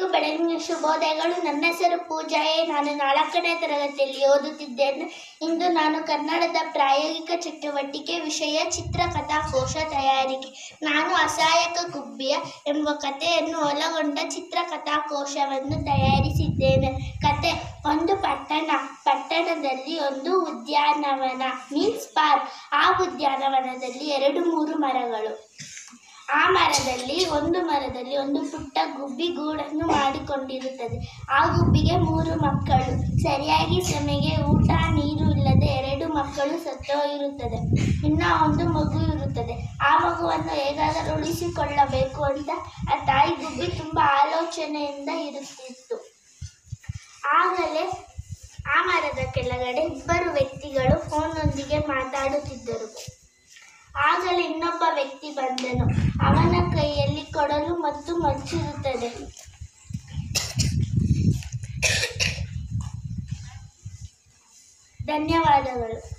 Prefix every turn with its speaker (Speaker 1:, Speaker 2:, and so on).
Speaker 1: ಬೆಳಗಿನ ಶುಭೋದಯಗಳು ನನ್ನ ಹೆಸರು ಪೂಜಾಯೇ ನಾನು ನಾಲ್ಕನೇ ತರಗತಿಯಲ್ಲಿ ಓದುತ್ತಿದ್ದೇನೆ ಇಂದು ನಾನು ಕನ್ನಡದ ಪ್ರಾಯೋಗಿಕ ಚಟುವಟಿಕೆ ವಿಷಯ ಚಿತ್ರಕಥಾಕೋಶ ತಯಾರಿಕೆ ನಾನು ಅಸಹಾಯಕ ಗುಬ್ಬಿಯ ಎಂಬ ಕಥೆಯನ್ನು ಒಳಗೊಂಡ ಚಿತ್ರಕಥಾಕೋಶವನ್ನು ತಯಾರಿಸಿದ್ದೇನೆ ಕತೆ ಒಂದು ಪಟ್ಟಣ ಪಟ್ಟಣದಲ್ಲಿ ಒಂದು ಉದ್ಯಾನವನ ಮೀನ್ಸ್ ಪಾರ್ಕ್ ಆ ಉದ್ಯಾನವನದಲ್ಲಿ ಎರಡು ಮೂರು ಮರಗಳು ಆ ಮರದಲ್ಲಿ ಒಂದು ಮರದಲ್ಲಿ ಒಂದು ಪುಟ್ಟ ಗುಬ್ಬಿ ಗೂಡನ್ನು ಮಾಡಿಕೊಂಡಿರುತ್ತದೆ ಆ ಗುಬ್ಬಿಗೆ ಮೂರು ಮಕ್ಕಳು ಸರಿಯಾಗಿ ಸಮಯಕ್ಕೆ ಊಟ ನೀರು ಇಲ್ಲದೆ ಎರಡು ಮಕ್ಕಳು ಸತ್ತೋಗಿರುತ್ತದೆ ಇನ್ನ ಒಂದು ಮಗು ಇರುತ್ತದೆ ಆ ಮಗುವನ್ನು ಹೇಗಾದರೂ ಉಳಿಸಿಕೊಳ್ಳಬೇಕು ಅಂತ ಆ ತಾಯಿ ಗುಬ್ಬಿ ತುಂಬ ಆಲೋಚನೆಯಿಂದ ಇರುತ್ತಿತ್ತು ಆಗಲೇ ಆ ಮರದ ಕೆಳಗಡೆ ಇಬ್ಬರು ವ್ಯಕ್ತಿಗಳು ಫೋನ್ನೊಂದಿಗೆ ಮಾತಾಡುತ್ತಿದ್ದರು ಆಗಲೇ ಇನ್ನೊಬ್ಬ ವ್ಯಕ್ತಿ ಬಂದನು ಅವನ ಕೈಯಲ್ಲಿ ಕೊಡಲು ಮತ್ತು ಮಚ್ಚಿರುತ್ತದೆ ಧನ್ಯವಾದಗಳು